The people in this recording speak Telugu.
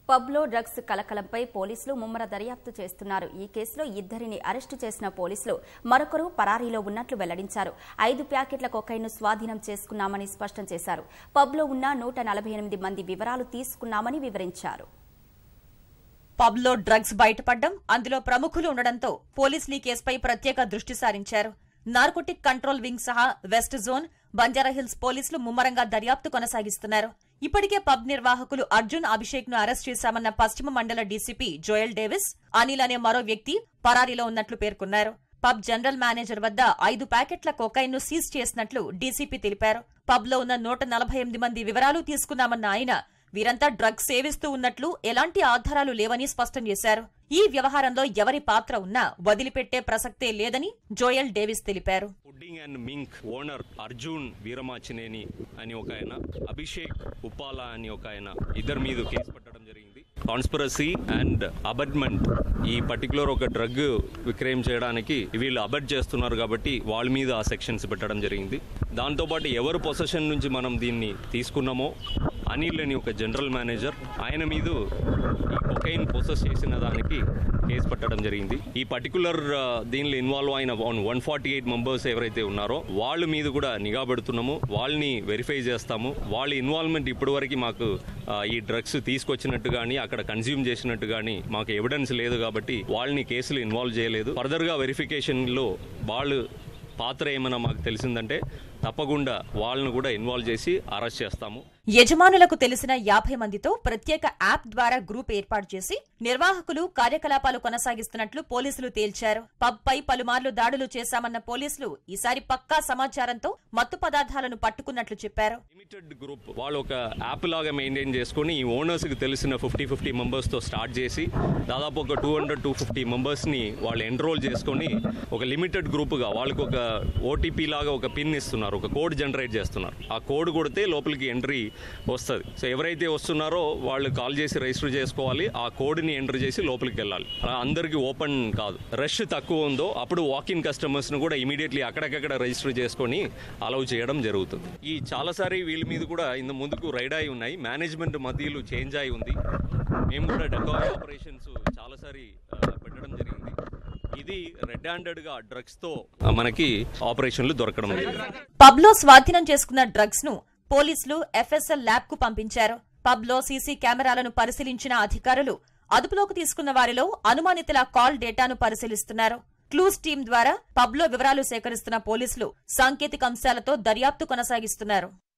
పబ్లో డ్రగ్స్ కలకలంపై పోలీసులు ముమ్మర దర్యాప్తు చేస్తున్నారు ఈ కేసులో ఇద్దరిని అరెస్టు చేసిన పోలీసులు మరొకరు పరారీలో ఉన్నట్లు వెల్లడించారు ఐదు ప్యాకెట్ల కొకైన్ను స్వాధీనం చేసుకున్నామని స్పష్టం చేశారు పబ్లో ఉన్న నూట నలభై ఎనిమిది మంది వివరాలు తీసుకున్నామని వివరించారు పబ్లో డ్రగ్స్ బయటపడ్డం అందులో ప్రముఖులు ఉండడంతో పోలీసులు ఈ కేసుపై ప్రత్యేక దృష్టి సారించారు నార్కోటిక్ కంట్రోల్ వింగ్ సహా వెస్ట్ జోన్ బంజారాహిల్స్ పోలీసులు ముమ్మరంగా దర్యాప్తు కొనసాగిస్తున్నారు ఇప్పటికే పబ్ నిర్వాహకులు అర్జున్ అభిషేక్ ను అరెస్ట్ చేశామన్న పశ్చిమ మండల డీసీపీ జోయల్ డేవిస్ అనిల్ అనే మరో వ్యక్తి పరారీలో ఉన్నట్లు పేర్కొన్నారు పబ్ జనరల్ మేనేజర్ వద్ద ఐదు ప్యాకెట్ల కొకైన్ ను సీజ్ చేసినట్లు డీసీపీ తెలిపారు పబ్ లో ఉన్న నూట నలభై ఎనిమిది మంది వివరాలు తీసుకున్నామన్న ఆయన వీరంతా డ్రగ్స్ సేవిస్తూ ఉన్నట్లు ఎలాంటి ఆధారాలు లేవని స్పష్టం చేశారు ఈ వ్యవహారంలో ఎవరి పాత్ర ఉన్నా వదిలిపెట్టే ప్రసక్తే లేదని జోయల్ డేవిస్ తెలిపారు pudding and mink owner Arjun Veeramachineni అని ఒక ఆయన అభిషేక్ ఉప్పాల అని ఒక ఆయన ఇద్దరి మీద కేసు పెట్టడం జరిగింది కాన్స్పిరసీ అండ్ అబడ్మెంట్ ఈ పర్టికులర్ ఒక డ్రగ్ విక్రయం చేయడానికి వీళ్ళు అబడ్ చేస్తున్నారు కాబట్టి వాళ్ళ మీద ఆ సెక్షన్స్ పెట్టడం జరిగింది దాంతోపాటు ఎవరు పొసెషన్ నుంచి మనం దీన్ని తీసుకున్నామో అనిల్ అని ఒక జనరల్ మేనేజర్ ఆయన మీద ఈ కొకైన్ పొసెస్ చేసిన దానికి కేసు పెట్టడం జరిగింది ఈ పర్టికులర్ దీనిలో ఇన్వాల్వ్ అయిన వన్ ఫార్టీ ఎయిట్ మెంబర్స్ ఎవరైతే ఉన్నారో వాళ్ళ మీద కూడా నిఘా పెడుతున్నాము వాళ్ళని వెరిఫై చేస్తాము వాళ్ళ ఇన్వాల్వ్మెంట్ ఇప్పటివరకు మాకు ఆ, ఈ డ్రగ్స్ తీసుకొచ్చినట్టు కానీ అక్కడ కన్జ్యూమ్ చేసినట్టు కానీ మాకు ఎవిడెన్స్ లేదు కాబట్టి వాళ్ళని కేసులు ఇన్వాల్వ్ చేయలేదు ఫర్దర్గా వెరిఫికేషన్లో వాళ్ళు పాత్ర ఏమైనా మాకు తెలిసిందంటే తప్పకుండా వాళ్ళను కూడా ఇన్వాల్వ్ చేసి అరెస్ట్ చేస్తాము యజమానులకు తెలిసిన యాభై మందితో ప్రత్యేక యాప్ ద్వారా గ్రూప్ ఏర్పాటు చేసి నిర్వాహకులు కార్యకలాపాలు కొనసాగిస్తున్నట్లు పోలీసులు తేల్చారు పబ్ పై పలుమార్లు దాడులు చేశామన్న పోలీసులు ఈసారి పక్కా సమాచారంతో మత్తు పదార్థాలను పట్టుకున్నట్లు చెప్పారు లిమిటెడ్ గ్రూప్ వాళ్ళు ఒక యాప్ లాగా మెయింటైన్ చేసుకొని ఈ ఓనర్స్ కి తెలిసిన ఫిఫ్టీ ఫిఫ్టీ మెంబర్స్ తో స్టార్ట్ చేసి దాదాపు ఒక two hundred two fifty members ని వాళ్ళు ఎన్రోల్ చేసుకొని ఒక లిమిటెడ్ గ్రూప్ గా వాళ్ళకి ఒక ఓటీపీ లాగా ఒక పిన్ ఇస్తున్నారు ఒక కోడ్ జనరేట్ చేస్తున్నారు ఆ కోడ్ కొడితే లోపలికి ఎంట్రీ వస్తుంది సో ఎవరైతే వస్తున్నారో వాళ్ళు కాల్ చేసి రిజిస్టర్ చేసుకోవాలి ఆ కోడ్ని ఎంటర్ చేసి లోపలికి వెళ్ళాలి అలా అందరికీ ఓపెన్ కాదు రష్ తక్కువ ఉందో అప్పుడు వాకిన్ కస్టమర్స్ను కూడా ఇమీడియట్లీ అక్కడికక్కడ రిజిస్టర్ చేసుకొని అలౌ చేయడం జరుగుతుంది ఈ చాలాసారి వీళ్ళ మీద కూడా ఇంత ముందుకు రైడ్ అయి ఉన్నాయి మేనేజ్మెంట్ మధ్యలో చేంజ్ అయి ఉంది మేము కూడా డెకాయ్ ఆపరేషన్స్ చాలాసారి ఆ, పెట్టడం జరిగింది ఇది రెడ్ హ్యాండెడ్గా డ్రగ్స్తో మనకి ఆపరేషన్లు దొరకడం జరిగింది పబ్ లో స్వాధీనం చేసుకున్న డ్రగ్స్ ను పోలీసులు ఎఫ్ఎస్ఎల్ ల్యాబ్ కు పంపించారు పబ్ లో సీసీ కెమెరాలను పరిశీలించిన అధికారులు అదుపులోకి తీసుకున్న వారిలో అనుమానితుల కాల్ డేటాను పరిశీలిస్తున్నారు క్లూస్ టీం ద్వారా పబ్ లో వివరాలు సేకరిస్తున్న పోలీసులు సాంకేతిక అంశాలతో దర్యాప్తు కొనసాగిస్తున్నారు